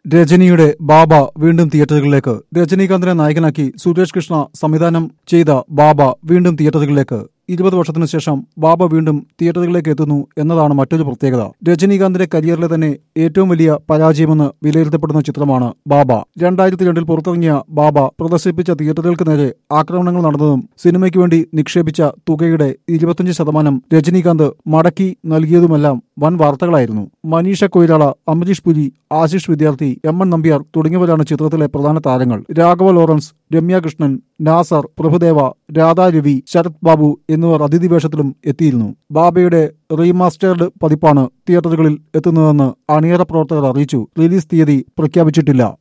രജനിയുടെ ബാബ വീണ്ടും തിയേറ്ററുകളിലേക്ക് രജനീകാന്തിനെ നായകനാക്കി സുരേഷ് കൃഷ്ണ സംവിധാനം ചെയ്ത ബാബ വീണ്ടും തിയേറ്ററുകളിലേക്ക് ഇരുപത് വർഷത്തിനു ശേഷം ബാബ വീണ്ടും തിയേറ്ററുകളിലേക്ക് എത്തുന്നു എന്നതാണ് മറ്റൊരു പ്രത്യേകത രജനീകാന്തിന്റെ കരിയറിലെ തന്നെ ഏറ്റവും വലിയ പരാജയമെന്ന് വിലയിരുത്തപ്പെടുന്ന ചിത്രമാണ് ബാബ രണ്ടായിരത്തി രണ്ടിൽ പുറത്തിറങ്ങിയ ബാബ പ്രദർശിപ്പിച്ച തിയേറ്ററുകൾക്ക് നേരെ ആക്രമണങ്ങൾ നടന്നതും സിനിമയ്ക്ക് വേണ്ടി നിക്ഷേപിച്ച തുകയുടെ ഇരുപത്തിയഞ്ച് ശതമാനം രജനീകാന്ത് മടക്കി നൽകിയതുമെല്ലാം വൻ വാർത്തകളായിരുന്നു മനീഷ കൊയ്രാള അമരീഷ് പുരി ആശിഷ് വിദ്യാർത്ഥി എം എൻ നമ്പ്യാർ തുടങ്ങിയവരാണ് ചിത്രത്തിലെ പ്രധാന താരങ്ങൾ രാഘവ ലോറൻസ് രമ്യ കൃഷ്ണൻ നാസർ പ്രഭുദേവ രാധാ രവി ശരത് ബാബു എന്നിവർ അതിഥി വേഷത്തിലും എത്തിയിരുന്നു ബാബയുടെ റീമാസ്റ്റേർഡ് പതിപ്പാണ് തിയേറ്ററുകളിൽ എത്തുന്നതെന്ന് അണിയറ പ്രവർത്തകർ അറിയിച്ചു റിലീസ് തീയതി പ്രഖ്യാപിച്ചിട്ടില്ല